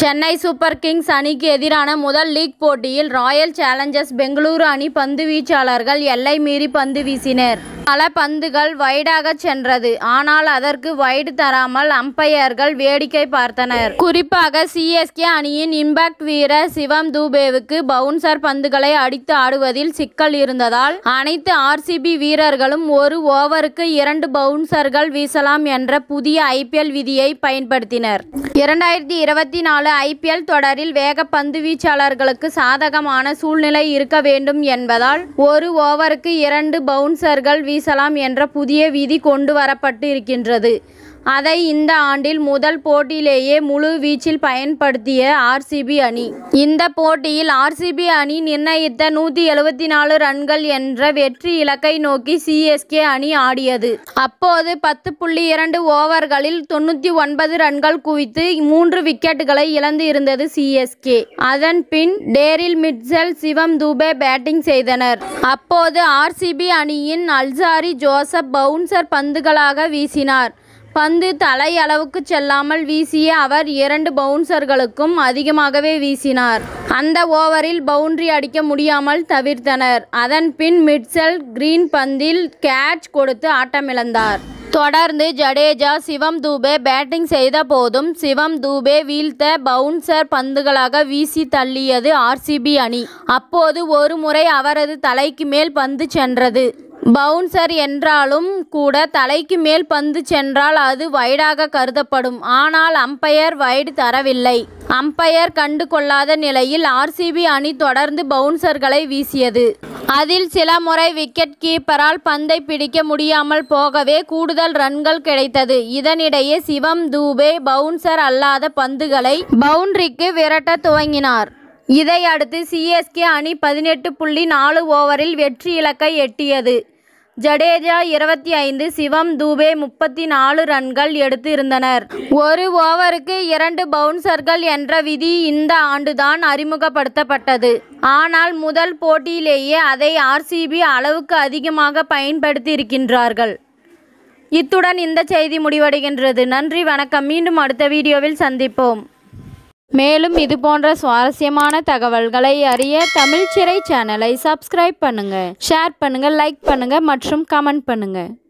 Chennai super Kings அணிக்கு எதிரான முதல் லீக் போட்டியில் ராயல் சேலஞ்சர்ஸ் பெங்களூரு அணி பந்து வீச்சாளர்கள் எல்லை மீறி பந்து வீசினர் பல பந்துகள் வைடாக சென்றது ஆனால் அதற்கு வைடு தராமல் அம்பையர்கள் வேடிக்கை பார்த்தனர் குறிப்பாக சிஎஸ்கே அணியின் இம்பாக்ட் வீரர் சிவம் தூபேவுக்கு பவுன்சர் பந்துகளை அடித்து ஆடுவதில் சிக்கல் இருந்ததால் அனைத்து ஆர்சிபி வீரர்களும் ஒரு ஓவருக்கு இரண்டு பவுன்சர்கள் வீசலாம் என்ற புதிய ஐபிஎல் விதியை பயன்படுத்தினர் இரண்டாயிரத்தி இருபத்தி நாலு ஐபிஎல் தொடரில் வேக பந்து வீச்சாளர்களுக்கு சாதகமான சூழ்நிலை இருக்க வேண்டும் என்பதால் ஒரு ஓவருக்கு இரண்டு பவுன்சர்கள் வீசலாம் என்ற புதிய விதி கொண்டு வரப்பட்டு இருக்கின்றது அதை இந்த ஆண்டில் முதல் போட்டியிலேயே முழு வீச்சில் பயன்படுத்திய ஆர்சிபி அணி இந்த போட்டியில் ஆர்சிபி அணி நிர்ணயித்த நூற்றி எழுபத்தி நாலு ரன்கள் என்ற வெற்றி இலக்கை நோக்கி சிஎஸ்கே அணி ஆடியது அப்போது பத்து புள்ளி இரண்டு ஓவர்களில் தொண்ணூற்றி ஒன்பது ரன்கள் குவித்து மூன்று விக்கெட்டுகளை இழந்து இருந்தது சிஎஸ்கே அதன் பின் Daryl Mitchell Shivam Dube batting செய்தனர் அப்போது ஆர்சிபி அணியின் அல்சாரி ஜோசப் பவுன்சர் பந்துகளாக வீசினார் பந்து தலை அளவுக்கு செல்லாமல் வீசிய அவர் இரண்டு பவுன்சர்களுக்கும் அதிகமாகவே வீசினார் அந்த ஓவரில் பவுண்டரி அடிக்க முடியாமல் தவிர்த்தனர் அதன் பின் மிட்செல் கிரீன் பந்தில் கேட்ச் கொடுத்து ஆட்டமிழந்தார் தொடர்ந்து ஜடேஜா சிவம் தூபே பேட்டிங் செய்த போதும் சிவம் தூபே வீழ்த்த பவுன்சர் பந்துகளாக வீசி தள்ளியது ஆர்சிபி அணி அப்போது ஒரு முறை அவரது தலைக்கு மேல் பந்து சென்றது பவுன்சர் என்றாலும் கூட தலைக்கு மேல் பந்து சென்றால் அது வைடாக கருதப்படும் ஆனால் அம்பையர் வைடு தரவில்லை அம்பையர் கண்டு கொள்ளாத நிலையில் ஆர்சிபி அணி தொடர்ந்து பவுன்சர்களை வீசியது அதில் சில முறை விக்கெட் கீப்பரால் பந்தை பிடிக்க முடியாமல் போகவே கூடுதல் ரன்கள் கிடைத்தது இதனிடையே சிவம் தூபே பவுன்சர் அல்லாத பந்துகளை பவுண்டரிக்கு விரட்ட துவங்கினார் இதையடுத்து சிஎஸ்கே அணி பதினெட்டு புள்ளி நாலு ஓவரில் வெற்றி இலக்கை எட்டியது ஜடேஜா இருபத்தி ஐந்து சிவம் தூபே முப்பத்தி நாலு ரன்கள் எடுத்து இருந்தனர் ஒரு ஓவருக்கு இரண்டு பவுன்சர்கள் என்ற விதி இந்த ஆண்டுதான் அறிமுகப்படுத்தப்பட்டது ஆனால் முதல் போட்டியிலேயே அதை ஆர்சிபி அளவுக்கு அதிகமாக பயன்படுத்தி இருக்கின்றார்கள் இத்துடன் இந்த செய்தி முடிவடைகின்றது நன்றி வணக்கம் மீண்டும் அடுத்த வீடியோவில் சந்திப்போம் மேலும் இது போன்ற சுவாரஸ்யமான தகவல்களை அறிய தமிழ் சிறை சேனலை சப்ஸ்கிரைப் பண்ணுங்க ஷேர் பண்ணுங்க லைக் பண்ணுங்க மற்றும் கமெண்ட் பண்ணுங்க